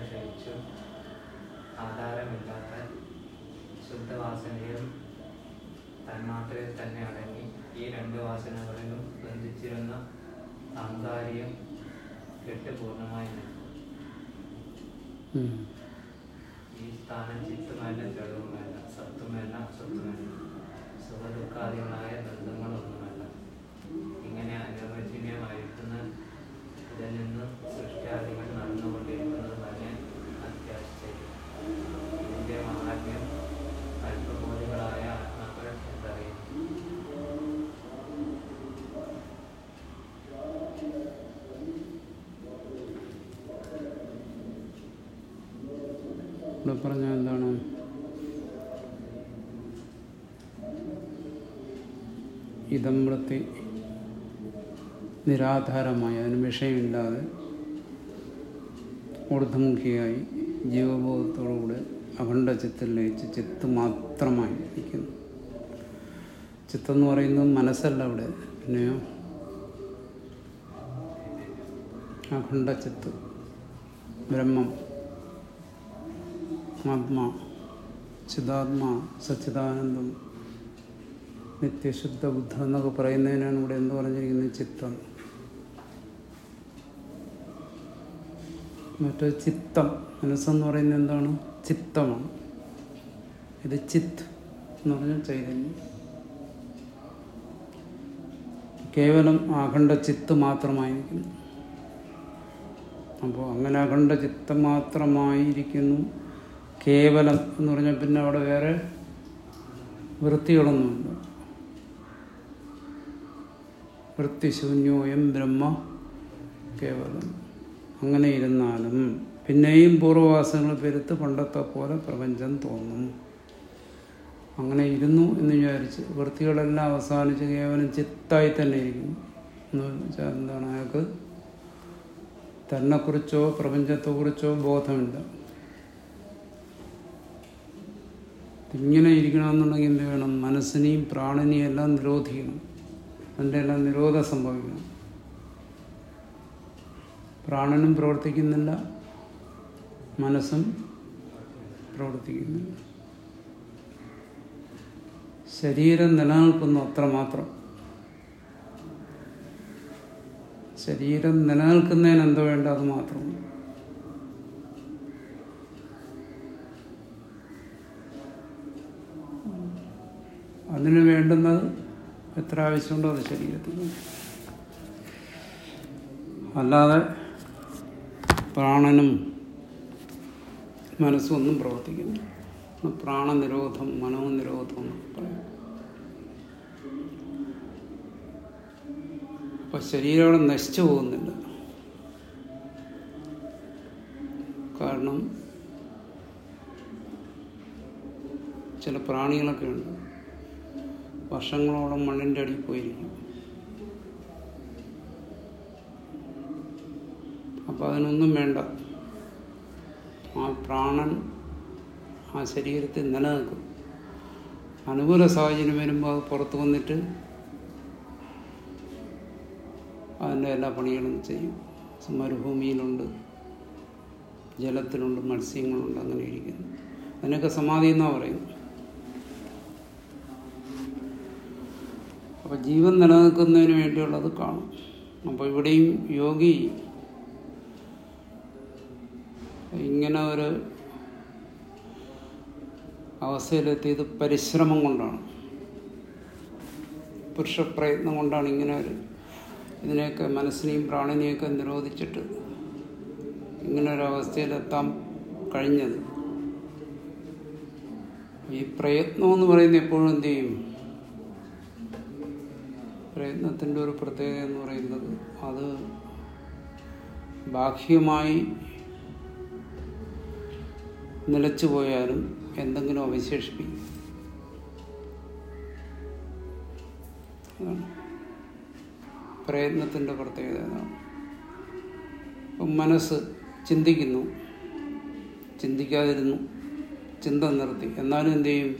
ക്ഷയിച്ചു ആധാരമില്ലാത്ത ശുദ്ധവാസനയും തന്മാത്രയിൽ തന്നെ അടങ്ങി ഈ രണ്ട് വാസനകളിലും ബന്ധിച്ചിരുന്ന സാങ്കാരിയും കെട്ട് പൂർണ്ണമായി നിൽക്കും ഉം. ഈ സ്ഥാനം ചിത്തുമല്ല ജഡവുമല്ല സത്വമല്ല അസത്വമല്ല സുഖദുഃഖാദികളായ ബന്ധങ്ങളൊന്നുമല്ല ഇങ്ങനെ അനിർവചനീയമായിരിക്കുന്ന ഇതിൽ നിന്ന് സൃഷ്ടിയാദികൾ നടന്നുകൊണ്ടിരിക്കുന്നത് തന്നെ അത്യാശ്ചര്യം ഇതിന്റെ മഹാത്മ്യം അല്പബോധികളായ ആത്മാക്കൾ എന്തറിയുന്നു ഇവിടെ പറഞ്ഞ എന്താണ് ഇതം വൃത്തി നിരാധാരമായി അതിന് വിഷയമില്ലാതെ ഊർധമുഖിയായി ജീവബോധത്തോടുകൂടെ അഖണ്ഡ ചിത്തിൽ ലയിച്ച് ചിത്ത് മാത്രമായി ഇരിക്കുന്നു ചിത്തം എന്ന് പറയുന്നത് മനസ്സല്ല അവിടെ പിന്നെയോ അഖണ്ഡ ചിത്ത് ബ്രഹ്മം ആത്മാ ചിതാത്മാ സച്ചിദാനന്ദം നിത്യശുദ്ധ ബുദ്ധ എന്നൊക്കെ പറയുന്നതിനാണ് ഇവിടെ എന്ത് പറഞ്ഞിരിക്കുന്നത് ചിത്തം മറ്റേ ചിത്തം മനസ്സെന്ന് പറയുന്നത് എന്താണ് ചിത്തമാണ് ഇത് ചിത്ത് എന്ന് പറഞ്ഞാൽ ചൈതന്യം കേവലം അഖണ്ഡ ചിത്ത് മാത്രമായിരിക്കുന്നു അപ്പോൾ അങ്ങനെ അഖണ്ഡ ചിത്തം മാത്രമായിരിക്കുന്നു കേവലം എന്ന് പറഞ്ഞാൽ പിന്നെ അവിടെ വേറെ വൃത്തികളൊന്നുമില്ല വൃത്തിശൂന്യോയം ബ്രഹ്മ കേവലം അങ്ങനെ ഇരുന്നാലും പിന്നെയും പൂർവ്വവാസങ്ങൾ പെരുത്ത് പണ്ടത്തെ പോലെ പ്രപഞ്ചം തോന്നും അങ്ങനെ ഇരുന്നു എന്ന് വിചാരിച്ച് വൃത്തികളെല്ലാം അവസാനിച്ച് കേവലം ചിത്തായി തന്നെ ഇരിക്കുന്നു എന്ന് വെച്ചാൽ എന്താണ് അയാൾക്ക് തന്നെക്കുറിച്ചോ പ്രപഞ്ചത്തെക്കുറിച്ചോ ബോധമില്ല ഇങ്ങനെ ഇരിക്കണമെന്നുണ്ടെങ്കിൽ എന്ത് വേണം മനസ്സിനെയും പ്രാണനെയും എല്ലാം നിരോധിക്കണം അതിൻ്റെ എല്ലാം നിരോധം സംഭവിക്കണം പ്രാണനും പ്രവർത്തിക്കുന്നില്ല മനസ്സും പ്രവർത്തിക്കുന്നില്ല ശരീരം നിലനിൽക്കുന്നു അത്രമാത്രം ശരീരം നിലനിൽക്കുന്നതിന് എന്തോ വേണ്ട അത് മാത്രം അതിന് വേണ്ടുന്നത് എത്ര ആവശ്യമുണ്ടോ അത് ശരീരത്തിന് അല്ലാതെ പ്രാണനും മനസ്സും ഒന്നും പ്രവർത്തിക്കുന്നില്ല പ്രാണനിരോധം മനോനിരോധം എന്നൊക്കെ പറയാം അപ്പൊ ശരീരം അവിടെ നശിച്ചു പോകുന്നില്ല കാരണം ചില പ്രാണികളൊക്കെ ഉണ്ട് വർഷങ്ങളോളം മണ്ണിൻ്റെ അടിയിൽ പോയിരിക്കും അപ്പം അതിനൊന്നും വേണ്ട ആ പ്രാണൻ ആ ശരീരത്തിൽ നിലനിൽക്കും അനുകൂല സാഹചര്യം വരുമ്പോൾ അത് പുറത്തു വന്നിട്ട് അതിൻ്റെ എല്ലാ പണികളും ചെയ്യും മരുഭൂമിയിലുണ്ട് ജലത്തിലുണ്ട് മത്സ്യങ്ങളുണ്ട് അങ്ങനെ ഇരിക്കുന്നു അതിനൊക്കെ സമാധി എന്നാണ് പറയുന്നത് അപ്പോൾ ജീവൻ നിലനിൽക്കുന്നതിന് വേണ്ടിയുള്ളത് കാണും അപ്പോൾ ഇവിടെയും യോഗി ഇങ്ങനെ ഒരു അവസ്ഥയിലെത്തിയത് പരിശ്രമം കൊണ്ടാണ് പുരുഷപ്രയത്നം കൊണ്ടാണ് ഇങ്ങനെ ഒരു ഇതിനെയൊക്കെ മനസ്സിനെയും പ്രാണിനെയൊക്കെ നിരോധിച്ചിട്ട് ഇങ്ങനെ ഒരു അവസ്ഥയിലെത്താൻ കഴിഞ്ഞത് ഈ പ്രയത്നം എന്ന് പറയുന്നത് എപ്പോഴും എന്ത് ചെയ്യും പ്രയത്നത്തിൻ്റെ ഒരു പ്രത്യേകത എന്ന് പറയുന്നത് അത് ബാഹ്യമായി നിലച്ചു പോയാലും എന്തെങ്കിലും അവശേഷിപ്പിക്കും അതാണ് പ്രയത്നത്തിൻ്റെ പ്രത്യേകത അതാണ് ഇപ്പം മനസ്സ് ചിന്തിക്കുന്നു ചിന്തിക്കാതിരുന്നു ചിന്ത നിർത്തി എന്നാലും എന്ത് ചെയ്യും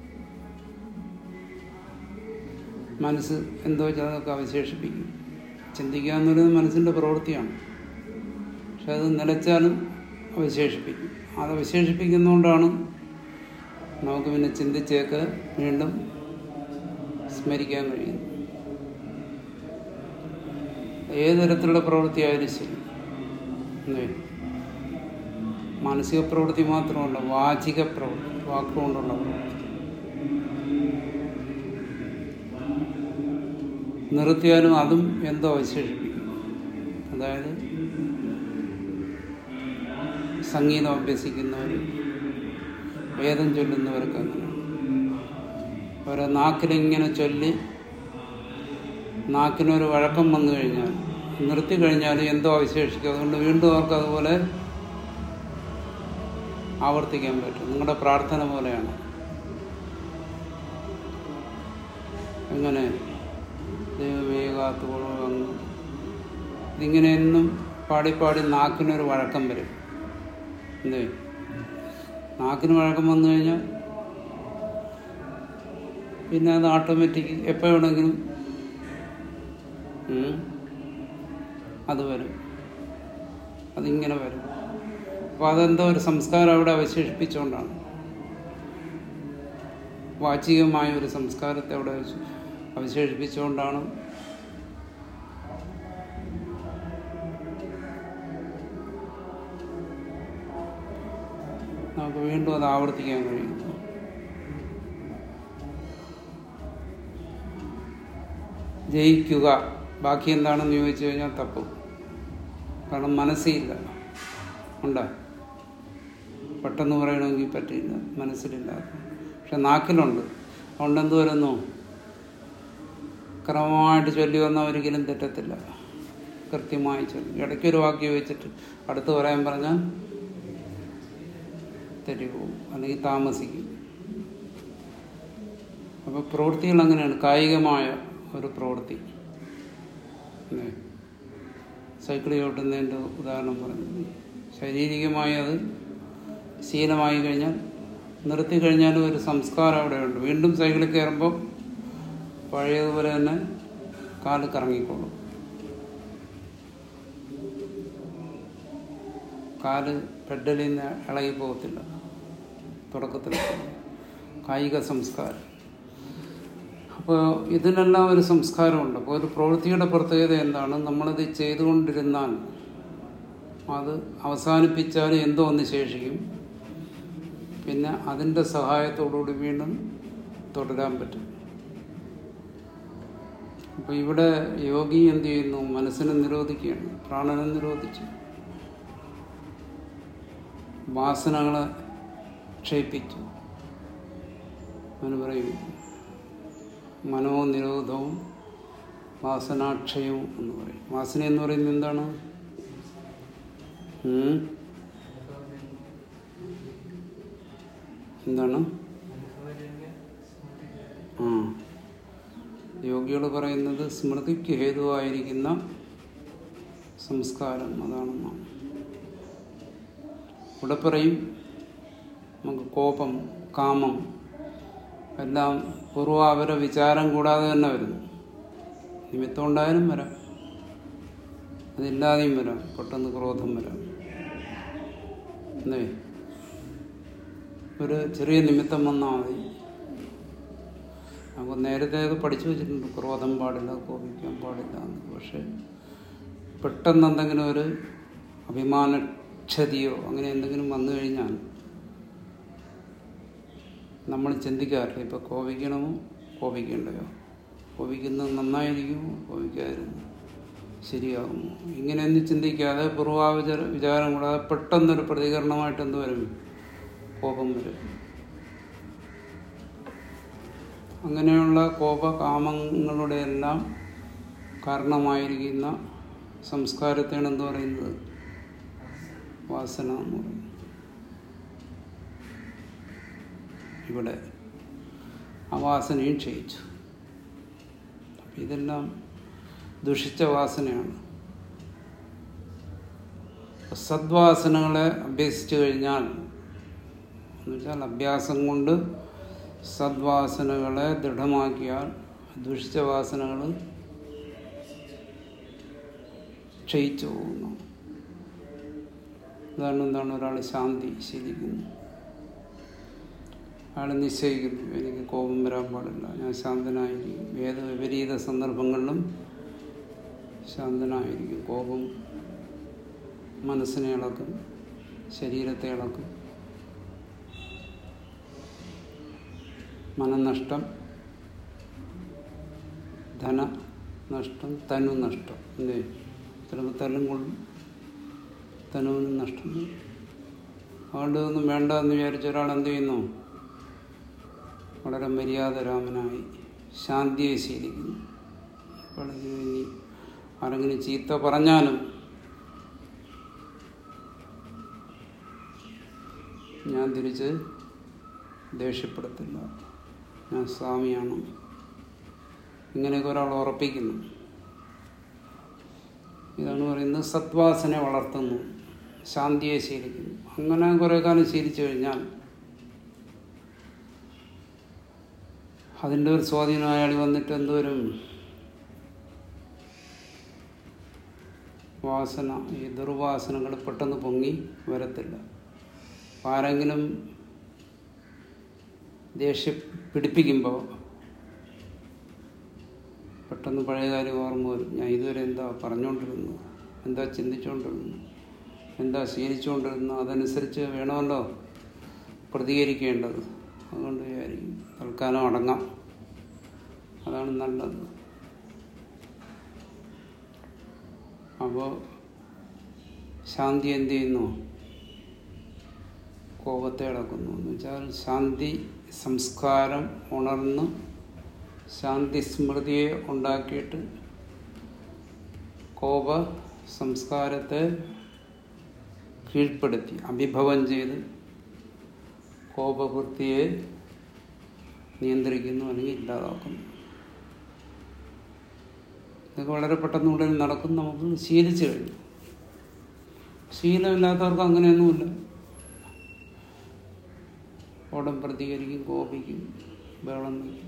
മനസ്സ് എന്തോ അതൊക്കെ അവശേഷിപ്പിക്കും ചിന്തിക്കുക എന്ന് പറയുന്നത് മനസ്സിൻ്റെ പ്രവൃത്തിയാണ് പക്ഷെ അത് നിലച്ചാലും അവശേഷിപ്പിക്കും അത് അവശേഷിപ്പിക്കുന്നതുകൊണ്ടാണ് നമുക്ക് പിന്നെ ചിന്തിച്ചേക്ക് വീണ്ടും സ്മരിക്കാൻ കഴിയുന്നു ഏത് തരത്തിലുള്ള പ്രവൃത്തി ആയാലും ശരി അല്ലേ മാനസിക പ്രവൃത്തി മാത്രമല്ല വാചിക പ്രവൃത്തി വാക്കുകൊണ്ടുള്ള പ്രവൃത്തി നിർത്തിയാലും അതും എന്തോ അവശേഷിപ്പിക്കും അതായത് സംഗീതം അഭ്യസിക്കുന്നവർ വേദം ചൊല്ലുന്നവർക്ക് അങ്ങനെ അവരെ നാക്കിലിങ്ങനെ ചൊല്ലി നാക്കിനൊരു വഴക്കം വന്നു കഴിഞ്ഞാൽ നിർത്തി കഴിഞ്ഞാൽ എന്തോ അവശേഷിക്കും അതുകൊണ്ട് വീണ്ടും അവർക്ക് അതുപോലെ ആവർത്തിക്കാൻ പറ്റും നിങ്ങളുടെ പ്രാർത്ഥന പോലെയാണ് എങ്ങനെ ദൈവമേ കാത്തുകൊള്ളുക ഇതിങ്ങനെ എന്നും പാടിപ്പാടി നാക്കിനൊരു വഴക്കം വരും എന്തേ നാക്കിന് വഴക്കം വന്നു കഴിഞ്ഞാൽ പിന്നെ അത് ഓട്ടോമാറ്റിക് എപ്പോൾ വേണമെങ്കിലും ഉം, അത് വരും അതിങ്ങനെ വരും അപ്പോൾ അതെന്തോ ഒരു സംസ്കാരം അവിടെ അവശേഷിപ്പിച്ചുകൊണ്ടാണ് വാചികമായ ഒരു സംസ്കാരത്തെ അവിടെ അവശേ- അവശേഷിപ്പിച്ചുകൊണ്ടാണ് നമുക്ക് വീണ്ടും അത് ആവർത്തിക്കാൻ കഴിയുന്നു ജയിക്കുക ബാക്കി എന്താണെന്ന് ചോദിച്ചു കഴിഞ്ഞാൽ തപ്പും കാരണം മനസ്സില്ല ഉണ്ടോ പെട്ടെന്ന് പറയണമെങ്കിൽ പറ്റില്ല മനസ്സിലില്ല പക്ഷെ നാക്കിലുണ്ട് അതുകൊണ്ട് എന്ത് വരുന്നു ക്രമമായിട്ട് ചൊല്ലി വന്നാൽ ഒരിക്കലും തെറ്റത്തില്ല കൃത്യമായി ചൊല്ലി ഇടയ്ക്കൊരു വാക്ക് ചോദിച്ചിട്ട് അടുത്ത് പറയാൻ പറഞ്ഞാൽ തെറ്റിപ്പോവും അല്ലെങ്കിൽ താമസിക്കും അപ്പോൾ പ്രവൃത്തികൾ അങ്ങനെയാണ് കായികമായ ഒരു പ്രവൃത്തി അല്ലേ? സൈക്കിൾ ചവിട്ടുന്നതിൻ്റെ ഉദാഹരണം പറഞ്ഞു ശാരീരികമായി അത് ശീലമായി കഴിഞ്ഞാൽ നിർത്തി കഴിഞ്ഞാലും ഒരു സംസ്കാരം അവിടെയുണ്ട് വീണ്ടും സൈക്കിളിൽ കയറുമ്പോൾ പഴയതുപോലെ തന്നെ കാല് കറങ്ങിക്കോളും കാല് പെഡലിൽ നിന്ന് ഇളകി പോകത്തില്ല തുടക്കത്തിൽ കായിക സംസ്കാരം അപ്പോൾ ഇതിനെല്ലാം ഒരു സംസ്കാരമുണ്ട് അപ്പോൾ ഒരു പ്രവൃത്തിയുടെ പ്രത്യേകത എന്താണ് നമ്മളിത് ചെയ്തുകൊണ്ടിരുന്നാൽ അത് അവസാനിപ്പിച്ചാൽ എന്തോ ഒന്ന് ശേഷിക്കും പിന്നെ അതിൻ്റെ സഹായത്തോടുകൂടി വീണ്ടും തുടരാൻ പറ്റും അപ്പോൾ ഇവിടെ യോഗി എന്ത് ചെയ്യുന്നു മനസ്സിനെ നിരോധിക്കുകയാണ് പ്രാണനെ നിരോധിച്ചു വാസനകളെ ക്ഷയിപ്പിച്ചു അവന് പറയും മനോനിരോധവും വാസനാക്ഷയവും എന്ന് പറയും വാസന എന്ന് പറയുന്നത് എന്താണ് ഉം? എന്താണ് ആ യോഗികൾ പറയുന്നത് സ്മൃതിക്ക് ഹേതുവായിരിക്കുന്ന സംസ്കാരം അതാണെന്നാണ് ഇവിടെ പറയും നമുക്ക് കോപം കാമം എല്ലാം പൂർവാപര വിചാരം കൂടാതെ തന്നെ വരുന്നു നിമിത്തം ഉണ്ടായാലും വരാം അതില്ലാതെയും വരാം പെട്ടെന്ന് ക്രോധം വരാം എന്തേ ഒരു ചെറിയ നിമിത്തം വന്നാൽ മതി നമുക്ക് നേരത്തെ അത് പഠിച്ചു വെച്ചിട്ടുണ്ട് ക്രോധം പാടില്ല കോപിക്കാൻ പാടില്ല എന്ന് പക്ഷെ പെട്ടെന്ന് എന്തെങ്കിലും ഒരു അഭിമാനക്ഷതിയോ അങ്ങനെ എന്തെങ്കിലും വന്നു കഴിഞ്ഞാൽ നമ്മൾ ചിന്തിക്കാറില്ല ഇപ്പം കോപിക്കണമോ കോപിക്കേണ്ടയോ കോപിക്കുന്നത് നന്നായിരിക്കുമോ കോപിക്കാതിരുന്നു ശരിയാകുമോ ഇങ്ങനെയൊന്നും ചിന്തിക്കാതെ പൂർവാവിചാര വിചാരം കൂടാതെ പെട്ടെന്നൊരു പ്രതികരണമായിട്ട് എന്ത് വരും കോപം വരും അങ്ങനെയുള്ള കോപകാമങ്ങളുടെ എല്ലാം കാരണമായിരിക്കുന്ന സംസ്കാരത്തെയാണ് എന്ത് പറയുന്നത് വാസന എന്ന് പറയുന്നത് ഇവിടെ ആ വാസനയും ക്ഷയിച്ചു അപ്പം ഇതെല്ലാം ദുഷിച്ച വാസനയാണ് സദ്വാസനകളെ അഭ്യസിച്ചു കഴിഞ്ഞാൽ എന്ന് വെച്ചാൽ അഭ്യാസം കൊണ്ട് സദ്വാസനകളെ ദൃഢമാക്കിയാൽ ദുഷിച്ച വാസനകൾ ക്ഷയിച്ചു പോകുന്നു ഉദാഹരണം എന്താണ് ഒരാൾ ശാന്തി ശീലിക്കുന്നു അയാൾ നിശ്ചയിക്കുന്നു എനിക്ക് കോപം വരാൻ പാടില്ല ഞാൻ ശാന്തനായിരിക്കും ഏത് വിപരീത സന്ദർഭങ്ങളിലും ശാന്തനായിരിക്കും കോപം മനസ്സിനെ ഇളക്കും ശരീരത്തെ ഇളക്കും മനനഷ്ടം ധനനഷ്ടം തനു നഷ്ടം അല്ലേ ചിലപ്പോൾ തല്ലും കൊള്ളും തനുവിനും നഷ്ടം വരും. അതുകൊണ്ട് ഒന്നും വേണ്ട എന്ന് വിചാരിച്ച ഒരാൾ എന്ത് ചെയ്യുന്നു വളരെ മര്യാദരാമനായി ശാന്തിയെ ശീലിക്കുന്നു അപ്പോൾ ഇനി ആരെങ്കിലും ചീത്ത പറഞ്ഞാലും ഞാൻ തിരിച്ച് ദേഷ്യപ്പെടുത്തില്ല ഞാൻ സ്വാമിയാണ് ഇങ്ങനെയൊക്കെ ഒരാൾ ഉറപ്പിക്കുന്നു ഇതാണ് പറയുന്നത് സത്വാസനെ വളർത്തുന്നു ശാന്തിയെ ശീലിക്കുന്നു അങ്ങനെ കുറെ കാലം ശീലിച്ചു കഴിഞ്ഞാൽ അതിൻ്റെ ഒരു സ്വാധീനം അയാൾ വന്നിട്ട് എന്തോരും വാസന ഈ ദുർവാസനകൾ പെട്ടെന്ന് പൊങ്ങി വരത്തില്ല അപ്പം ആരെങ്കിലും ദേഷ്യം പിടിപ്പിക്കുമ്പോൾ പെട്ടെന്ന് പഴയ കാര്യം ഓർമ്മ വരും ഞാൻ ഇതുവരെ എന്താ പറഞ്ഞുകൊണ്ടിരുന്നു എന്താ ചിന്തിച്ചുകൊണ്ടിരുന്നു എന്താ ശീലിച്ചുകൊണ്ടിരുന്നു അതനുസരിച്ച് വേണമല്ലോ പ്രതികരിക്കേണ്ടത് അതുകൊണ്ട് വിചാരിക്കും തൽക്കാലം അടങ്ങാം അതാണ് നല്ലത് അപ്പോൾ ശാന്തി എന്ത് ചെയ്യുന്നു കോപത്തെ അടക്കുന്നു എന്ന് വെച്ചാൽ ശാന്തി സംസ്കാരം ഉണർന്ന് ശാന്തി സ്മൃതിയെ ഉണ്ടാക്കിയിട്ട് കോപ സംസ്കാരത്തെ കീഴ്പ്പെടുത്തി അഭിഭവം ചെയ്ത് കോപവൃത്തിയെ നിയന്ത്രിക്കുന്നു അല്ലെങ്കിൽ ഇല്ലാതാക്കുന്നു ഇതൊക്കെ വളരെ പെട്ടെന്നുള്ളിൽ നടക്കും നമുക്ക് ശീലിച്ചു കഴിഞ്ഞു ശീലമില്ലാത്തവർക്ക് അങ്ങനെയൊന്നുമില്ല ഉടൻ പ്രതികരിക്കും കോപിക്കും ബഹളം വയ്ക്കും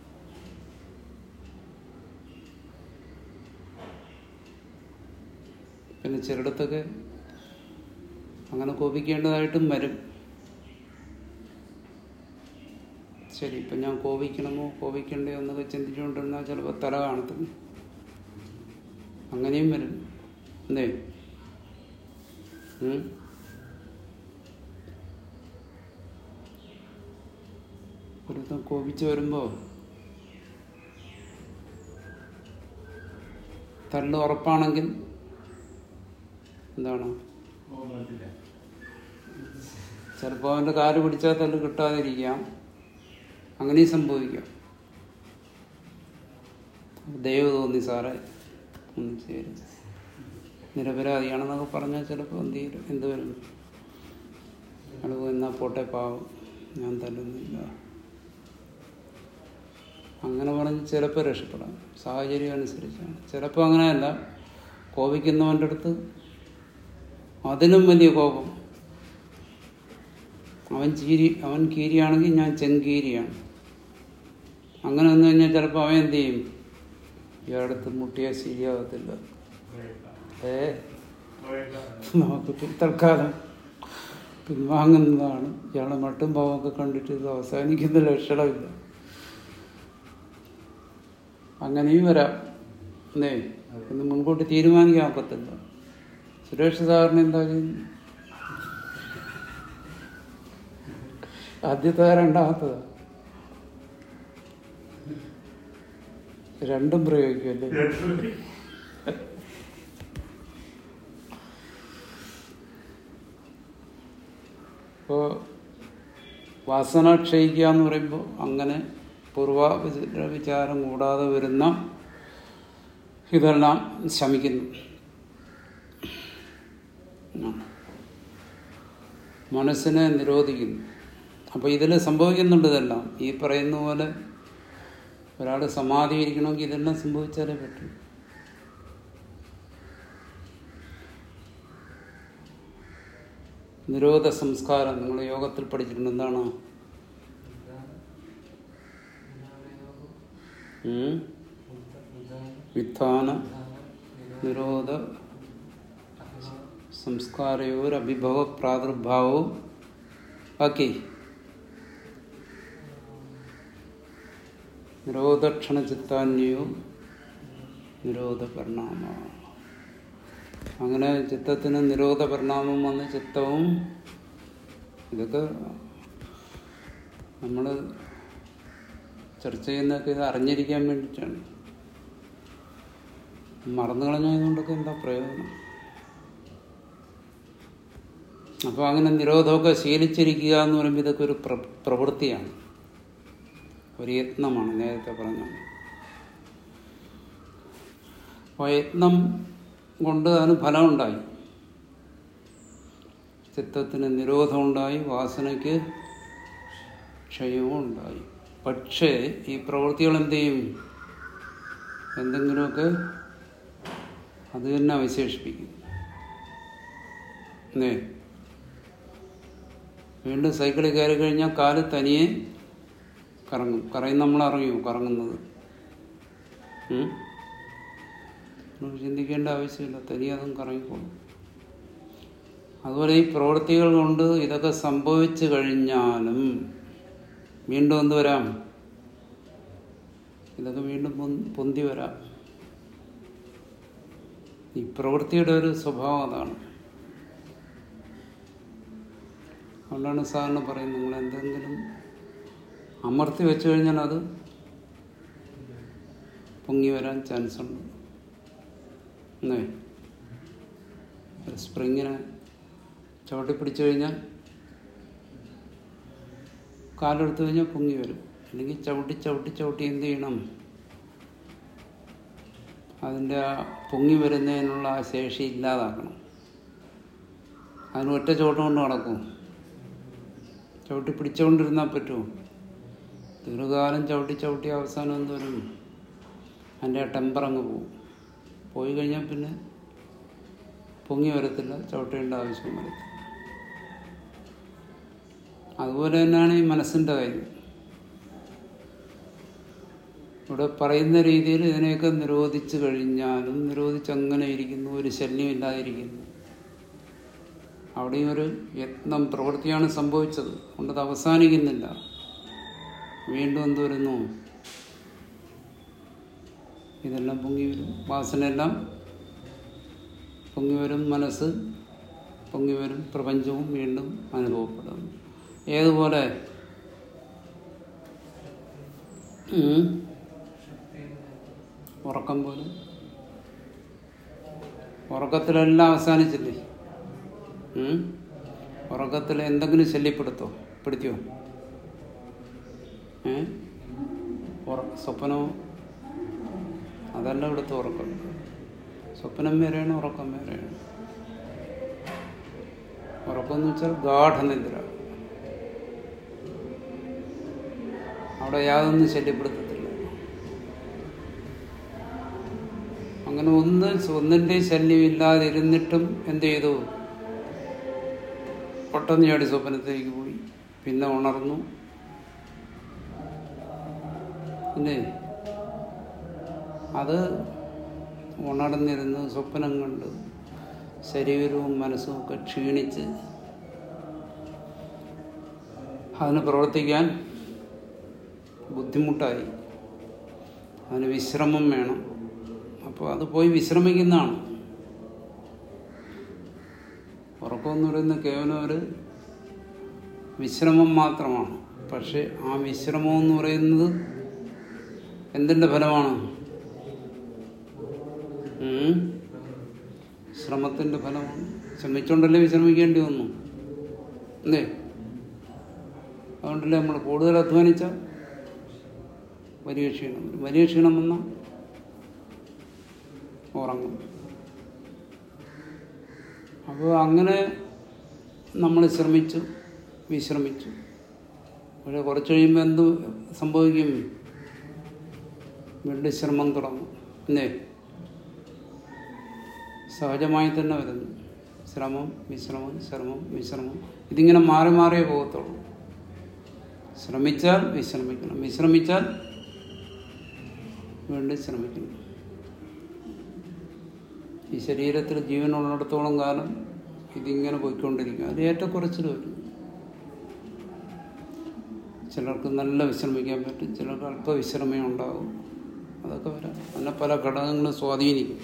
പിന്നെ ചിലയിടത്തൊക്കെ അങ്ങനെ കോപിക്കേണ്ടതായിട്ടും വരും ശരി ഇപ്പം ഞാൻ കോപിക്കണമോ കോപിക്കണ്ടയോ എന്നൊക്കെ ചിന്തിച്ചുകൊണ്ടിരുന്നാൽ ചിലപ്പോൾ തല കാണത്തില്ല അങ്ങനെയും വരും എന്തേ ഉം? ഒരുത്തം കോപിച്ച് വരുമ്പോൾ തള്ളു ഉറപ്പാണെങ്കിൽ എന്താണ് ചിലപ്പോൾ അവൻ്റെ കാല് പിടിച്ചാൽ തല്ല് കിട്ടാതിരിക്കാം അങ്ങനെയും സംഭവിക്കാം ദൈവം തോന്നി സാറേ ഒന്ന് ചേരും നിരപരാധിയാണെന്നൊക്കെ പറഞ്ഞാൽ ചിലപ്പോൾ എന്ത് ചെയ്യും എന്ത് വരും അയാൾ പോയി എന്നാ പോട്ടെ പാവം ഞാൻ തല്ലുന്നില്ല അങ്ങനെ പറഞ്ഞ് ചിലപ്പോൾ രക്ഷപ്പെടാം സാഹചര്യം അനുസരിച്ചാണ് ചിലപ്പോൾ അങ്ങനെയല്ല കോപിക്കുന്നവൻ്റെ അടുത്ത് അതിലും വലിയ കോപം അവൻ ചീരി അവൻ കീരിയാണെങ്കിൽ ഞാൻ ചെങ്കീരിയാണ് അങ്ങനെ വന്നു കഴിഞ്ഞാൽ ചിലപ്പോൾ അവൻ എന്ത് ചെയ്യും ഇയാളടുത്ത് മുട്ടിയാൽ ശരിയാകത്തില്ല ഏ നമുക്ക് തൽക്കാലം പിൻവാങ്ങുന്നതാണ് ഇയാളെ മട്ടും പാവമൊക്കെ കണ്ടിട്ട് ഇത് അവസാനിക്കുന്ന ലക്ഷണമില്ല അങ്ങനെയും വരാം എന്തേ ഒന്ന് മുൻകൂട്ടി തീരുമാനിക്കാൻ ഒക്കത്തില്ല സുരേഷ് സാറിന് എന്താ ചെയ്യുന്നത് ആദ്യത്തെ രണ്ടാമത്തത് രണ്ടും പ്രയോഗിക്കുമല്ലേ ഇപ്പോൾ വാസന ക്ഷയിക്കുക എന്ന് പറയുമ്പോൾ അങ്ങനെ പൂർവ വിചാരം കൂടാതെ വരുന്ന ഇതെല്ലാം ശമിക്കുന്നു മനസ്സിനെ നിരോധിക്കുന്നു അപ്പോൾ ഇതിൽ സംഭവിക്കുന്നുണ്ട് ഇതെല്ലാം ഈ പറയുന്ന പോലെ ഒരാൾ സമാധി ഇരിക്കണമെങ്കിൽ ഇതെല്ലാം സംഭവിച്ചാലേ പറ്റൂ നിരോധ സംസ്കാരം നിങ്ങൾ യോഗത്തിൽ പഠിച്ചിട്ടുണ്ട് എന്താണ് ഉം? വിധാന നിരോധ സംസ്കാരയോരഭിഭവ പ്രാദുർഭാവവും ബാക്കി നിരോധക്ഷണ ചിത്താന്യോ നിരോധ പരിണാമ അങ്ങനെ ചിത്തത്തിന് നിരോധ പരിണാമം വന്ന് ചിത്തവും ഇതൊക്കെ നമ്മൾ ചർച്ച ചെയ്യുന്നതൊക്കെ ഇത് അറിഞ്ഞിരിക്കാൻ വേണ്ടിയിട്ടാണ് മറന്നു കളഞ്ഞതുകൊണ്ടൊക്കെ എന്താ പ്രയോജനം അപ്പോൾ അങ്ങനെ നിരോധമൊക്കെ ശീലിച്ചിരിക്കുക എന്ന് പറയുമ്പോൾ ഇതൊക്കെ ഒരു പ്ര പ്രവൃത്തിയാണ് ഒരു യത്നമാണ് നേരത്തെ പറഞ്ഞത് അപ്പോൾ യത്നം കൊണ്ട് അതിന് ഫലമുണ്ടായി ചിത്തത്തിന് നിരോധമുണ്ടായി വാസനയ്ക്ക് ക്ഷയവും ഉണ്ടായി പക്ഷേ ഈ പ്രവൃത്തികൾ എന്ത് ചെയ്യും എന്തെങ്കിലുമൊക്കെ അത് തന്നെ അവശേഷിപ്പിക്കും അല്ലേ വീണ്ടും സൈക്കിളിൽ കയറി കഴിഞ്ഞാൽ കാല് തനിയെ കറങ്ങും കറയും നമ്മൾ അറിയുമോ കറങ്ങുന്നത് ഉം? നമുക്ക് ചിന്തിക്കേണ്ട ആവശ്യമില്ല തനിയെ അതും കറങ്ങിക്കോളും അതുപോലെ ഈ പ്രവൃത്തികൾ കൊണ്ട് ഇതൊക്കെ സംഭവിച്ചു കഴിഞ്ഞാലും വീണ്ടും എന്ത് വരാം ഇതൊക്കെ വീണ്ടും പൊന്തി- പൊന്തി വരാം ഈ പ്രവൃത്തിയുടെ ഒരു സ്വഭാവം അതാണ് അതുകൊണ്ടാണ് സാറിന് പറയുന്നത് നിങ്ങൾ എന്തെങ്കിലും അമർത്തി വെച്ചു കഴിഞ്ഞാൽ അത് പൊങ്ങി വരാൻ ചാൻസ് ഉണ്ട് അല്ലേ ഒരു സ്പ്രിങ്ങിനെ ചവിട്ടി പിടിച്ചു കഴിഞ്ഞാൽ കാലെടുത്ത് കഴിഞ്ഞാൽ പൊങ്ങി വരും അല്ലെങ്കിൽ ചവിട്ടി ചവിട്ടി ചവിട്ടി എന്ത് ചെയ്യണം അതിൻ്റെ ആ പൊങ്ങി വരുന്നതിനുള്ള ആ ശേഷി ഇല്ലാതാക്കണം അതിന് ഒറ്റ ചോട്ടം കൊണ്ട് നടക്കും ചവിട്ടി പിടിച്ചുകൊണ്ടിരുന്നാൽ പറ്റുമോ ദീർഘകാലം ചവിട്ടി ചവിട്ടി അവസാനം എന്ത് വരും അതിൻ്റെ ആ ടെമ്പർ അങ്ങ് പോകും പോയി കഴിഞ്ഞാൽ പിന്നെ പൊങ്ങി വരത്തില്ല ചവിട്ടേണ്ട ആവശ്യം വരത്തില്ല അതുപോലെ തന്നെയാണ് ഈ മനസ്സിൻ്റെ കാര്യം ഇവിടെ പറയുന്ന രീതിയിൽ ഇതിനെയൊക്കെ നിരോധിച്ചു കഴിഞ്ഞാലും നിരോധിച്ച് അങ്ങനെ ഇരിക്കുന്നു ഒരു ശല്യം ഇല്ലാതിരിക്കുന്നു അവിടെയും ഒരു യത്നം പ്രവൃത്തിയാണ് സംഭവിച്ചത് കൊണ്ടത് അവസാനിക്കുന്നില്ല വീണ്ടും എന്ത് വരുന്നു ഇതെല്ലാം പൊങ്ങി വരും വാസനയെല്ലാം പൊങ്ങി വരും മനസ്സ് പൊങ്ങി വരും പ്രപഞ്ചവും വീണ്ടും അനുഭവപ്പെടുന്നു ഏതുപോലെ ഉം. ഉറക്കം പോലെ ഉറക്കത്തിലെല്ലാം അവസാനിച്ചില്ലേ ഉം? ഉറക്കത്തിൽ എന്തെങ്കിലും ശല്യപ്പെടുത്തോ പെടുത്തിയോ ഏ ഉറ- സ്വപ്നമോ അതല്ല ഇവിടുത്തെ ഉറക്കം സ്വപ്നം വേറെയാണ് ഉറക്കം വേറെയാണ് ഉറക്കം എന്ന് വെച്ചാൽ ഗാഠനിദ്ര അവിടെ യാതൊന്നും ശല്യപ്പെടുത്തത്തില്ല അങ്ങനെ ഒന്ന് ഒന്നിൻ്റെ ശല്യം ഇല്ലാതിരുന്നിട്ടും എന്ത് ചെയ്തു പെട്ടെന്ന് ചാടി സ്വപ്നത്തിലേക്ക് പോയി പിന്നെ ഉണർന്നു പിന്നെ അത് ഉണർന്നിരുന്ന് സ്വപ്നം കണ്ട് ശരീരവും മനസ്സും ഒക്കെ ക്ഷീണിച്ച് അതിന് പ്രവർത്തിക്കാൻ ബുദ്ധിമുട്ടായി അതിന് വിശ്രമം വേണം അപ്പോൾ അത് പോയി വിശ്രമിക്കുന്നതാണ് ഉറക്കമെന്ന് പറയുന്നത് കേവലം ഒരു വിശ്രമം മാത്രമാണ് പക്ഷെ ആ വിശ്രമം എന്ന് പറയുന്നത് എന്തിൻ്റെ ഫലമാണ് ഉം? ശ്രമത്തിൻ്റെ ഫലമാണ് ശ്രമിച്ചുകൊണ്ടല്ലേ വിശ്രമിക്കേണ്ടി വന്നു അല്ലേ അതുകൊണ്ടല്ലേ നമ്മൾ കൂടുതൽ അധ്വാനിച്ച വലിയ ക്ഷീണം വരും. വലിയ ക്ഷീണം വന്നാൽ ഉറങ്ങും അപ്പോൾ അങ്ങനെ നമ്മൾ ശ്രമിച്ചു വിശ്രമിച്ചു പക്ഷെ കുറച്ച് കഴിയുമ്പോൾ എന്ത് സംഭവിക്കും വീണ്ടും ശ്രമം തുടങ്ങും അല്ലേ സഹജമായി തന്നെ വരുന്നു ശ്രമം വിശ്രമം ശ്രമം വിശ്രമം ഇതിങ്ങനെ മാറി മാറിയേ പോകത്തുള്ളൂ ശ്രമിച്ചാൽ വിശ്രമിക്കണം വിശ്രമിച്ചാൽ വീണ്ടും ശ്രമിക്കണം ഈ ശരീരത്തിൽ ജീവനുള്ളിടത്തോളം കാലം ഇതിങ്ങനെ പോയിക്കൊണ്ടിരിക്കും അതിൽ ഏറ്റക്കുറച്ചിൽ വരും ചിലർക്ക് നല്ല വിശ്രമിക്കാൻ പറ്റും ചിലർക്ക് അല്പവിശ്രമം ഉണ്ടാവും അതൊക്കെ വരാം അങ്ങനെ പല ഘടകങ്ങളും സ്വാധീനിക്കും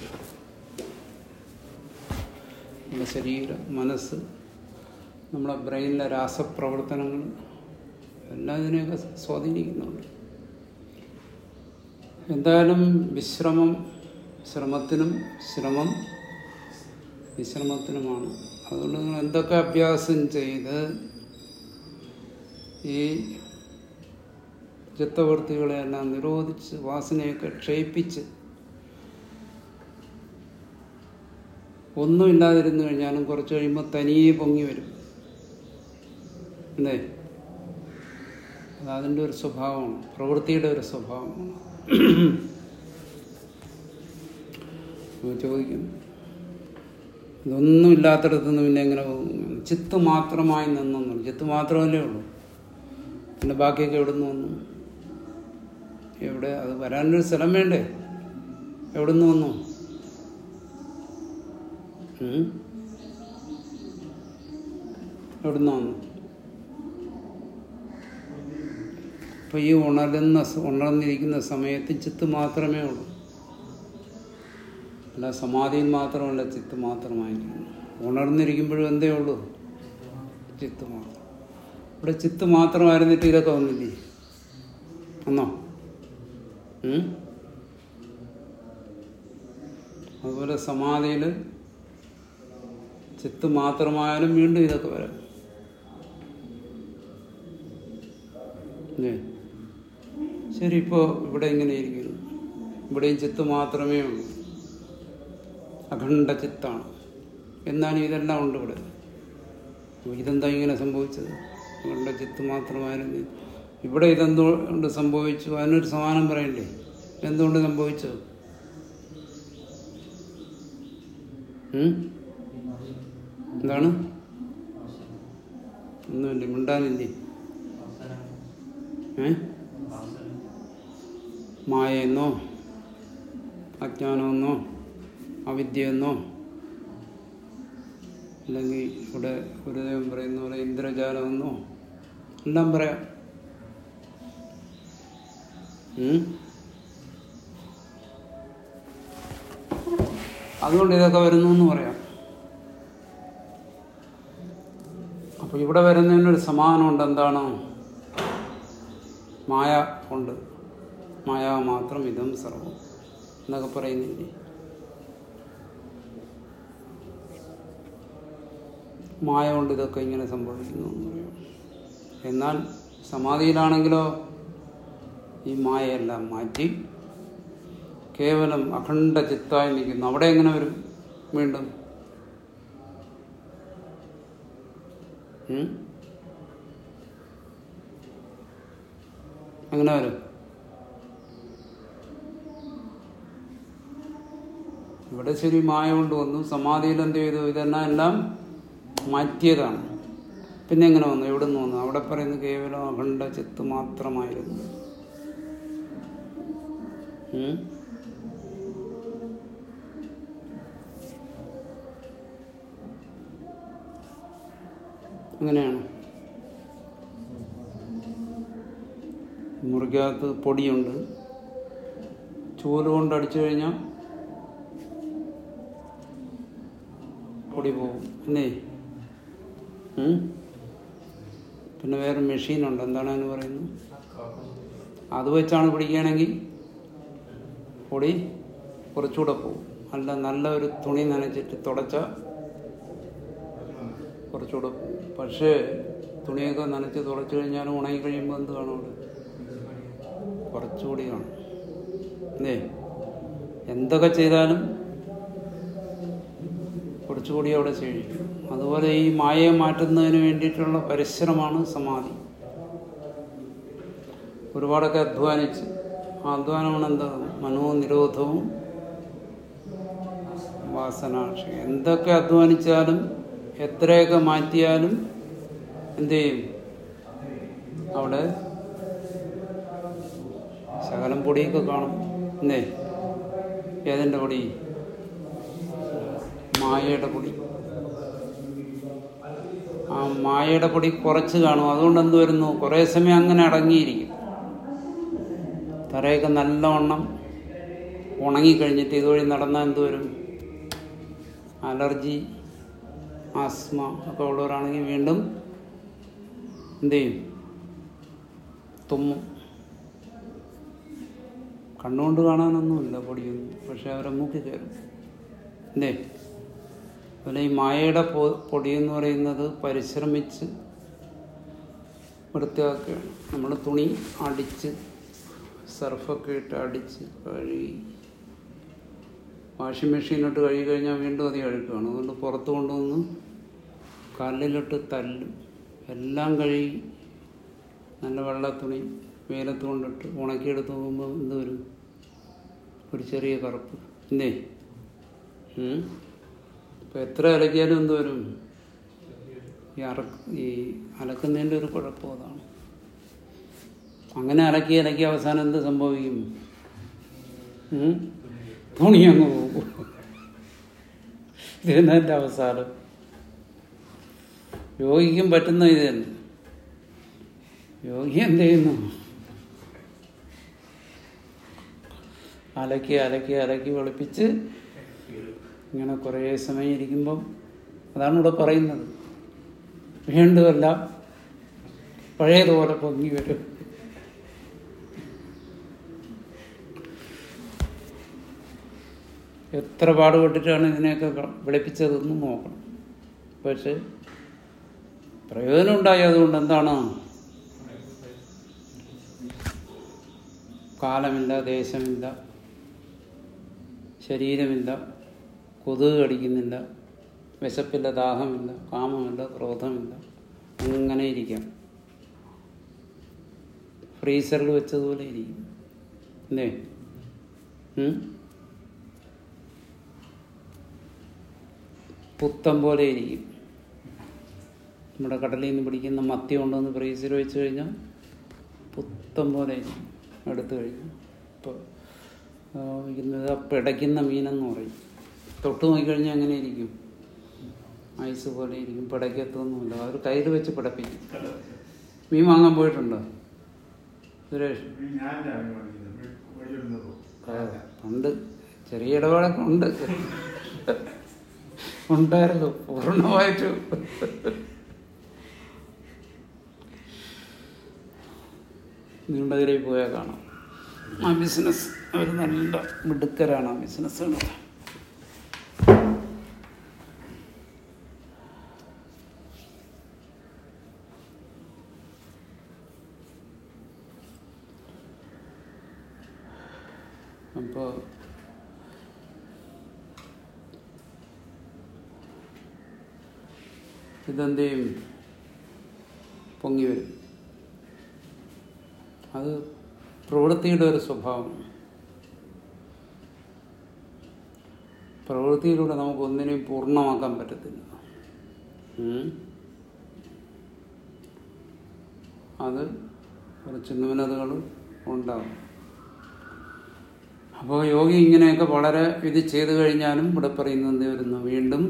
നമ്മുടെ ശരീരം മനസ്സ് നമ്മുടെ ബ്രെയിനിലെ രാസപ്രവർത്തനങ്ങൾ എല്ലാം ഇതിനെയൊക്കെ സ്വാധീനിക്കുന്നുണ്ട് എന്തായാലും വിശ്രമം ശ്രമത്തിനും ശ്രമം വിശ്രമത്തിനുമാണ് അതുകൊണ്ട് നിങ്ങൾ എന്തൊക്കെ അഭ്യാസം ചെയ്ത് ഈ ചിത്തവൃത്തികളെല്ലാം നിരോധിച്ച് വാസനയൊക്കെ ക്ഷയിപ്പിച്ച് ഒന്നുമില്ലാതിരുന്നു കഴിഞ്ഞാലും കുറച്ച് കഴിയുമ്പോൾ തനിയെ പൊങ്ങി വരും അല്ലേ അത് അതിൻ്റെ ഒരു സ്വഭാവമാണ് പ്രവൃത്തിയുടെ ഒരു സ്വഭാവമാണ് അപ്പോൾ ചോദിക്കും ഇതൊന്നും ഇല്ലാത്തടത്ത് നിന്ന് പിന്നെ എങ്ങനെ പോകും ചിത്ത് മാത്രമായി നിന്നു ചിത്ത് മാത്രമല്ലേ ഉള്ളൂ പിന്നെ ബാക്കിയൊക്കെ എവിടെ നിന്ന് വന്നു എവിടെ അത് വരാനൊരു സ്ഥലം വേണ്ടേ എവിടെ നിന്ന് വന്നു ഉം? എവിടെ നിന്ന് വന്നു അപ്പൊ ഈ ഉണരുന്ന സ- ഉണർന്നിരിക്കുന്ന സമയത്ത് ചിത്ത് മാത്രമേ ഉള്ളൂ അല്ല സമാധിയിൽ മാത്രമല്ല ചിത്ത് മാത്രമായിരിക്കുന്നു ഉണർന്നിരിക്കുമ്പോഴും എന്തേ ഉള്ളൂ ചിത്ത് മാത്രം ഇവിടെ ചിത്ത് മാത്രമായിരുന്നിട്ട് ഇതൊക്കെ വന്നില്ലേ വന്നോ ഉം? അതുപോലെ സമാധിയിൽ ചിത്ത് മാത്രമായാലും വീണ്ടും ഇതൊക്കെ വരാം ഇല്ലേ? ശരി ഇപ്പോൾ ഇവിടെ ഇങ്ങനെ ഇരിക്കുന്നു ഇവിടെയും ചിത്ത് മാത്രമേ ഉള്ളൂ അഖണ്ഡ ചിത്താണ് എന്നാലും ഇതെല്ലാം ഉണ്ട് ഇവിടെ അപ്പോൾ ഇതെന്താ ഇങ്ങനെ സംഭവിച്ചത് അഖണ്ഡ ചിത്ത് മാത്രമായിരുന്നു ഇവിടെ ഇതെന്തുകൊണ്ട് സംഭവിച്ചു അതിനൊരു സമാനം പറയണ്ടേ എന്തുകൊണ്ട് സംഭവിച്ചു ഉം? എന്താണ് ഒന്നുമില്ല മിണ്ടാനില്ലേ ഏ മായെന്നോ അജ്ഞാനമെന്നോ അവിദ്യയെന്നോ അല്ലെങ്കിൽ ഇവിടെ ഗുരുദേവൻ പറയുന്ന പോലെ ഇന്ദ്രജാലമെന്നോ എല്ലാം പറയാം ഉം? അതുകൊണ്ട് ഇതൊക്കെ വരുന്നു എന്ന് പറയാം അപ്പൊ ഇവിടെ വരുന്നതിനൊരു സമാനമുണ്ട് എന്താണ് മായ ഉണ്ട് മായ മാത്രം ഇതം സർവം എന്നൊക്കെ പറയുന്നില്ലേ മായ കൊണ്ട് ഇതൊക്കെ ഇങ്ങനെ സംഭവിക്കുന്നു എന്ന് പറയും എന്നാൽ സമാധിയിലാണെങ്കിലോ ഈ മായയെല്ലാം മാറ്റി കേവലം അഖണ്ഡ ചിത്തായി നിൽക്കുന്നു അവിടെ എങ്ങനെ വരും വീണ്ടും ഉം? എങ്ങനെ വരും ഇവിടെ ശരി മായ കൊണ്ട് വന്നു സമാധിയിൽ എന്ത് ചെയ്തു ഇതെല്ലാം എല്ലാം മാറ്റിയതാണ് പിന്നെ എങ്ങനെ വന്നു എവിടെ നിന്ന് വന്നു അവിടെ പറയുന്നത് കേവലം അഖണ്ഡ ചിത്ത് മാത്രമായിരുന്നു ഉം? അങ്ങനെയാണ് മുറിക്കകത്ത് പൊടിയുണ്ട് ചൂല് കൊണ്ട് അടിച്ചു കഴിഞ്ഞാൽ പൊടി പോകും അല്ലേ ഉം? പിന്നെ വേറെ മെഷീനുണ്ട് എന്താണ് അതിന് പറയുന്നത് അത് വെച്ചാണ് പിടിക്കുകയാണെങ്കിൽ പൊടി കുറച്ചുകൂടെ പോകും അല്ല നല്ല ഒരു തുണി നനച്ചിട്ട് തുടച്ച കുറച്ചുകൂടെ പോകും പക്ഷേ തുണിയൊക്കെ നനച്ച് തുടച്ചു കഴിഞ്ഞാലും ഉണങ്ങി കഴിയുമ്പോൾ എന്ത് കാണും അവിടെ കുറച്ചുകൂടി കാണും അല്ലേ എന്തൊക്കെ ചെയ്താലും കുറച്ചുകൂടി അവിടെ ശേഷിക്കും അതുപോലെ ഈ മായയെ മാറ്റുന്നതിന് വേണ്ടിയിട്ടുള്ള പരിശ്രമമാണ് സമാധി ഒരുപാടൊക്കെ അധ്വാനിച്ച് ആ അധ്വാനമാണ് എന്താ മനോനിരോധവും വാസനാക്ഷ എന്തൊക്കെ അധ്വാനിച്ചാലും എത്രയൊക്കെ മാറ്റിയാലും എന്ത് ചെയ്യും അവിടെ ശകലം പൊടിയൊക്കെ കാണും എന്തേ ഏതിൻ്റെ പൊടി മായയുടെ പൊടി ആ മായയുടെ പൊടി കുറച്ച് കാണും അതുകൊണ്ട് എന്ത് വരുന്നു കുറേ സമയം അങ്ങനെ അടങ്ങിയിരിക്കും തറയൊക്കെ നല്ലവണ്ണം ഉണങ്ങിക്കഴിഞ്ഞിട്ട് ഇതുവഴി നടന്നാൽ എന്ത് വരും അലർജി ആസ്മ ഒക്കെ ഉള്ളവരാണെങ്കിൽ വീണ്ടും എന്ത് ചെയ്യും തുമ്മും കണ്ണുകൊണ്ട് കാണാനൊന്നുമില്ല പൊടിയൊന്നും പക്ഷെ അവരെ മൂക്കി കയറും എന്തേ അതുപോലെ ഈ മായയുടെ പൊ- പൊടി എന്ന് പറയുന്നത് പരിശ്രമിച്ച് വൃത്തിയാക്കുകയാണ് നമ്മൾ തുണി അടിച്ച് സർഫൊക്കെ ഇട്ട് അടിച്ച് കഴുകി വാഷിംഗ് മെഷീനിലിട്ട് കഴുകി കഴിഞ്ഞാൽ വീണ്ടും അത് അഴുക്കാണ് അതുകൊണ്ട് പുറത്ത് കൊണ്ടുവന്ന് കല്ലിലിട്ട് തല്ലും എല്ലാം കഴുകി നല്ല വെള്ള തുണി വെയിലത്ത് കൊണ്ടിട്ട് ഉണക്കിയെടുത്ത് നോക്കുമ്പോൾ എന്ത് വരും ഒരു ചെറിയ കറുപ്പ് ഇല്ലേ ഉം? ഇപ്പം എത്ര അലക്കിയാലും എന്ത് വരും ഈ അറ ഈ അലക്കുന്നതിൻ്റെ ഒരു കുഴപ്പം അതാണ് അങ്ങനെ അലക്കി അലക്കി അവസാനം എന്ത് സംഭവിക്കും ഉം? തുണി അങ്ങ് പോകും ഇത് തന്നെ എൻ്റെ അവസാനം യോഗിക്കും പറ്റുന്ന ഇത് തന്നെ യോഗി എന്ത് ചെയ്യുന്നു അലക്കി അലക്കി അലക്കി വെളുപ്പിച്ച് ഇങ്ങനെ കുറേ സമയം ഇരിക്കുമ്പം അതാണ് ഇവിടെ പറയുന്നത് വീണ്ടുമല്ല പഴയതുപോലെ പൊങ്ങി വരും എത്ര പാടുപെട്ടിട്ടാണ് ഇതിനെയൊക്കെ ക- വെളുപ്പിച്ചതെന്ന് നോക്കണം പക്ഷെ പ്രയോജനം ഉണ്ടായി അതുകൊണ്ട് എന്താണ് കാലമില്ല ദേശമില്ല ശരീരമില്ല കൊതുക് കടിക്കുന്നില്ല വിശപ്പില്ല ദാഹമില്ല കാമമില്ല ക്രോധമില്ല അങ്ങനെ ഇരിക്കാം ഫ്രീസറിൽ വെച്ചതുപോലെ ഇരിക്കും അല്ലേ ഉം? പുത്തം പോലെ ഇരിക്കും നമ്മുടെ കടലിൽ നിന്ന് പിടിക്കുന്ന മത്തി കൊണ്ടുവന്ന് ഫ്രീസറിൽ വെച്ച് കഴിഞ്ഞാൽ പുത്തം പോലെ ഇരിക്കും എടുത്തു കഴിഞ്ഞു ഇപ്പോൾ ഇന്നത് പിടയ്ക്കുന്ന മീനെന്ന് പറയും തൊട്ട് നോക്കിക്കഴിഞ്ഞാൽ എങ്ങനെ ഇരിക്കും ഐസ് പോലെ ഇരിക്കും പിടയ്ക്കത്തൊന്നുമില്ല അവർ കയ്യിൽ വെച്ച് പിടപ്പിക്കും മീൻ വാങ്ങാൻ പോയിട്ടുണ്ടോ സുരേഷ് ആ, ഉണ്ട് ചെറിയ ഇടപാടൊക്കെ ഉണ്ട് ഉണ്ടായിരുന്നു പൂർണ്ണമായിട്ട് നീണ്ടകരയിൽ പോയാൽ കാണാം ആ ബിസിനസ് അവർ നല്ല മിടുക്കരാണ് ആ ബിസിനസ്സുകൾ അപ്പോൾ ഇതെന്ത് ചെയ്യും പൊങ്ങി വരും അത് പ്രവൃത്തിയുടെ ഒരു സ്വഭാവം പ്രവൃത്തിയിലൂടെ നമുക്ക് ഒന്നിനെയും പൂർണ്ണമാക്കാൻ പറ്റത്തില്ല ഉം. അത് കുറച്ച് ന്യൂനതകൾ ഉണ്ടാവും അപ്പോൾ യോഗി ഇങ്ങനെയൊക്കെ വളരെ ഇത് ചെയ്തു കഴിഞ്ഞാലും ഇവിടെ പറയുന്നത് എന്ത് വരുന്നു വീണ്ടും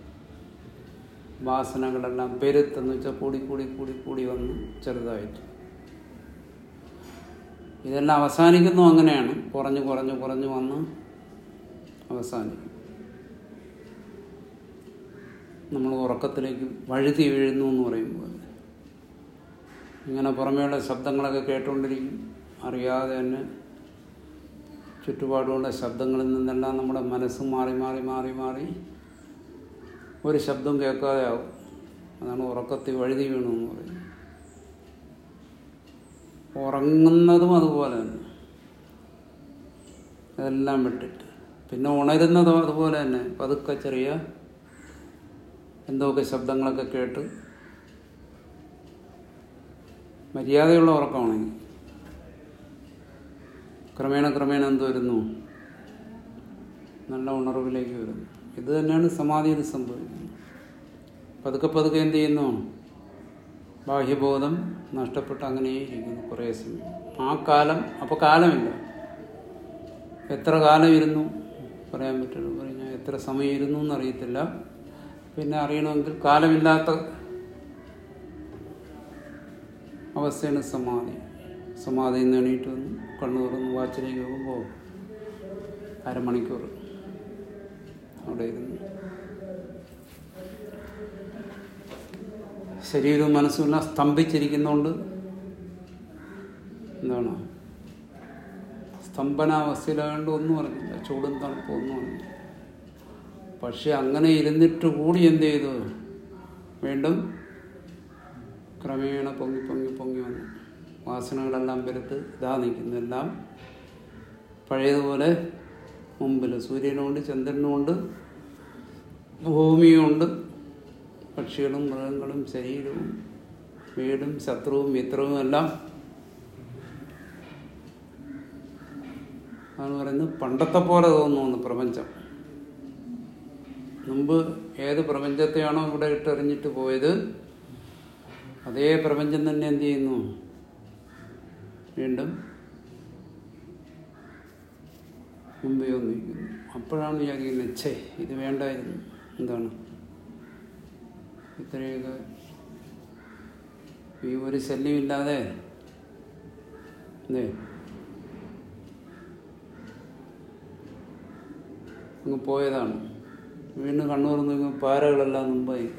വാസനകളെല്ലാം പെരുത്തെന്ന് വെച്ചാൽ കൂടി കൂടി കൂടി കൂടി വന്ന് ചെറുതായിട്ട് ഇതെല്ലാം അവസാനിക്കുന്നു അങ്ങനെയാണ് കുറഞ്ഞു കുറഞ്ഞു കുറഞ്ഞു വന്ന് അവസാനിക്കും നമ്മൾ ഉറക്കത്തിലേക്ക് വഴുതി വീഴുന്നു എന്ന് പറയുമ്പോൾ ഇങ്ങനെ പുറമേയുള്ള ശബ്ദങ്ങളൊക്കെ കേട്ടുകൊണ്ടിരിക്കും അറിയാതെ തന്നെ ചുറ്റുപാടുമുള്ള ശബ്ദങ്ങളിൽ നിന്നെല്ലാം നമ്മുടെ മനസ്സ് മാറി മാറി മാറി മാറി ഒരു ശബ്ദം കേൾക്കാതെ ആവും അതാണ് ഉറക്കത്തിൽ വഴുതി വീണു എന്ന് പറയുന്നത് ഉറങ്ങുന്നതും അതുപോലെ തന്നെ അതെല്ലാം വിട്ടിട്ട് പിന്നെ ഉണരുന്നതും അതുപോലെ തന്നെ പതുക്കെ ചെറിയ എന്തൊക്കെ ശബ്ദങ്ങളൊക്കെ കേട്ട് മര്യാദയുള്ള ഉറക്കമാണെങ്കിൽ ക്രമേണ ക്രമേണ എന്ത് വരുന്നു നല്ല ഉണർവിലേക്ക് വരുന്നു ഇത് തന്നെയാണ് സമാധിയിൽ സംഭവിക്കുന്നത് പതുക്കെ പതുക്കെ എന്ത് ചെയ്യുന്നു ബാഹ്യബോധം നഷ്ടപ്പെട്ട് അങ്ങനെ ഇരിക്കുന്നു കുറേ സമയം ആ കാലം അപ്പോൾ കാലമില്ല എത്ര കാലം ഇരുന്നു പറയാൻ പറ്റുള്ളൂ പറഞ്ഞാൽ എത്ര സമയം ഇരുന്നു എന്നറിയത്തില്ല പിന്നെ അറിയണമെങ്കിൽ കാലമില്ലാത്ത അവസ്ഥയാണ് സമാധി സമാധിയിൽ നിന്ന് എണീറ്റ് വന്ന് കണ്ണു തുറന്ന് വാച്ചിലേക്ക് പോകുമ്പോൾ അരമണിക്കൂർ അവിടെ ഇരുന്നു ശരീരവും മനസ്സുമെല്ലാം സ്തംഭിച്ചിരിക്കുന്നതുകൊണ്ട് എന്താണ് സ്തംഭനാവസ്ഥയിലായതുകൊണ്ട് ഒന്നും അറിഞ്ഞില്ല ചൂടും തണുപ്പും ഒന്നും അറിഞ്ഞില്ല പക്ഷെ അങ്ങനെ ഇരുന്നിട്ട് കൂടി എന്ത് ചെയ്തു വീണ്ടും ക്രമേണ പൊങ്ങി പൊങ്ങി പൊങ്ങി വന്നു വാസനകളെല്ലാം വരുത്ത് ഇതാ നിൽക്കുന്നെല്ലാം പഴയതുപോലെ മുമ്പിൽ സൂര്യനുമുണ്ട് ചന്ദ്രനുമുണ്ട് ഭൂമിയുമുണ്ട് പക്ഷികളും മൃഗങ്ങളും ശരീരവും വീടും ശത്രുവും മിത്രവും എല്ലാം അതാണ് പറയുന്നത് പണ്ടത്തെ പോലെ തോന്നുന്നു പ്രപഞ്ചം മുമ്പ് ഏത് പ്രപഞ്ചത്തെയാണോ ഇവിടെ ഇട്ടെറിഞ്ഞിട്ട് പോയത് അതേ പ്രപഞ്ചം തന്നെ എന്ത് ചെയ്യുന്നു വീണ്ടും മുമ്പേ വന്നിരിക്കുന്നു അപ്പോഴാണ് വിചാരിക്കുന്നത് ഛേ ഇത് വേണ്ടായിരുന്നു എന്താണ് ഇത്രയൊക്കെ ഈ ഒരു ശല്യമില്ലാതെ എന്തേ അങ്ങ് പോയതാണ് വീണ്ടും കണ്ണൂർ നോക്കുമ്പോൾ പാരകളെല്ലാം മുമ്പായി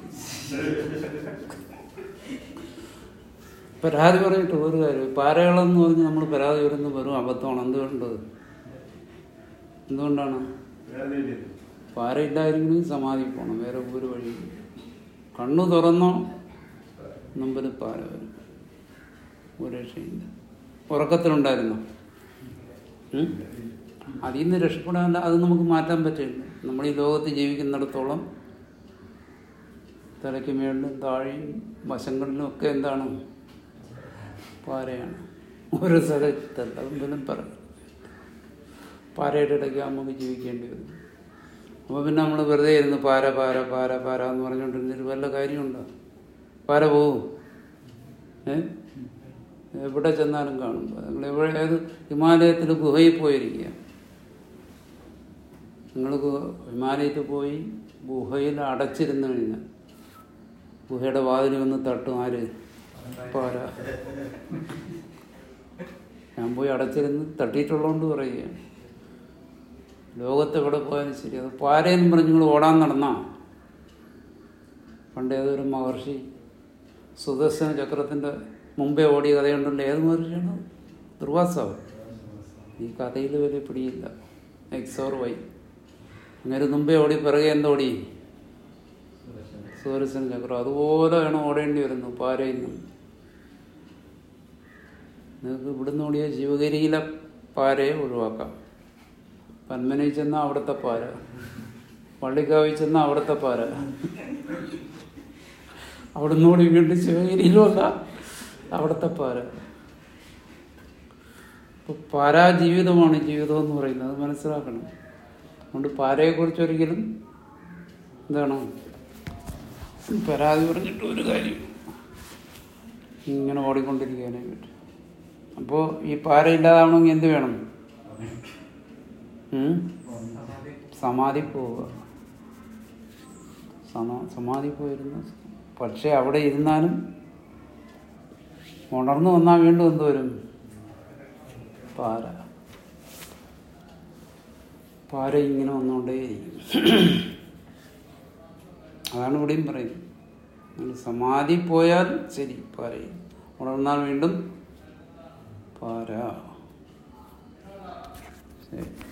പരാതി പറഞ്ഞിട്ട് ഒരു കാര്യം പാരകളെന്ന് പറഞ്ഞ് നമ്മൾ പരാതി വരുന്ന വെറും അബദ്ധമാണ് എന്തുകൊണ്ട് എന്തുകൊണ്ടാണ് പാരയില്ലായിരിക്കും സമാധി പോകണം വേറെ ഒരു വഴി കണ്ണു തുറന്നോ മുമ്പിൽ പാര വരും ഒരു രക്ഷയില്ല ഉറക്കത്തിലുണ്ടായിരുന്നോ ഉം? അതിൽ നിന്ന് രക്ഷപ്പെടാനല്ല അത് നമുക്ക് മാറ്റാൻ പറ്റില്ല നമ്മൾ ഈ ലോകത്ത് ജീവിക്കുന്നിടത്തോളം തലയ്ക്ക് മേളിലും താഴെയും വശങ്ങളിലും ഒക്കെ എന്താണ് പാരയാണ് ഒരു സ്ഥലത്തല്ല എന്തെങ്കിലും പറയും പാരയുടെ ഇടയ്ക്ക് നമുക്ക് ജീവിക്കേണ്ടി വരും അപ്പോൾ പിന്നെ നമ്മൾ വെറുതെ ഇരുന്ന് പാര പാര പാര പാര എന്ന് പറഞ്ഞുകൊണ്ടിരുന്നൊരു വല്ല കാര്യമുണ്ടോ പാര പോവും ഏ എവിടെ ചെന്നാലും കാണും നിങ്ങൾ എവിടെ ഏത് ഹിമാലയത്തിൽ ഗുഹയിൽ പോയിരിക്കുക നിങ്ങൾ ഹിമാലയത്തിൽ പോയി ഗുഹയിൽ അടച്ചിരുന്നു കഴിഞ്ഞാൽ ഗുഹയുടെ വാതിൽ വന്ന് തട്ടും ആര് പാര ഞാൻ പോയി അടച്ചിരുന്ന് തട്ടിയിട്ടുള്ളതുകൊണ്ട് പറയുകയാണ് ലോകത്ത് എവിടെ പോയാലും ശരി അത് പാരയെന്നും പറഞ്ഞ് നിങ്ങൾ ഓടാൻ നടന്നാ പണ്ട് ഏതൊരു മഹർഷി സുദർശന ചക്രത്തിൻ്റെ മുമ്പേ ഓടിയ കഥയുണ്ടല്ലോ ഏത് മഹർഷിയാണ് ദുർവാസാവ് ഈ കഥയിൽ വലിയ പിടിയില്ല എക്സ് ഓർ വൈ അങ്ങനെ മുമ്പേ ഓടി പിറകെ എന്തോടി സുദർശന ചക്രം അതുപോലെ വേണം ഓടേണ്ടി വരുന്നു പാരയിൽ നിന്ന് നിങ്ങൾക്ക് ഇവിടുന്ന് ഓടിയ ശിവഗിരിയിലെ പാരയെ ഒഴിവാക്കാം പന്മനയിൽ ചെന്നാൽ അവിടുത്തെ പാര പള്ളിക്കാവിൽ ചെന്നാൽ അവിടുത്തെ പാര അവിടുന്ന് ഓടി വീണ്ടും ശിവഗിരിയിലുമല്ല അവിടുത്തെ പാര ഇപ്പൊ പാരാജീവിതമാണ് ജീവിതം എന്ന് പറയുന്നത് അത് മനസ്സിലാക്കണം അതുകൊണ്ട് പാരയെക്കുറിച്ച് ഒരിക്കലും എന്താണ് പരാതി പറഞ്ഞിട്ട് ഒരു കാര്യം ഇങ്ങനെ ഓടിക്കൊണ്ടിരിക്കാനേ പറ്റും അപ്പോൾ ഈ പാര ഇല്ലാതാവണമെങ്കിൽ എന്ത് വേണം ഉം? സമാധി പോവുക സമ സമാധി പോയിരുന്നു പക്ഷെ അവിടെ ഇരുന്നാലും ഉണർന്നു വന്നാൽ വീണ്ടും എന്ത് വരും പാര പാര ഇങ്ങനെ വന്നുകൊണ്ടേയിരിക്കും അതാണ് ഇവിടെയും പറയുന്നത് അങ്ങനെ സമാധി പോയാൽ ശരി പാരയും ഉണർന്നാൽ വീണ്ടും പാര ശരി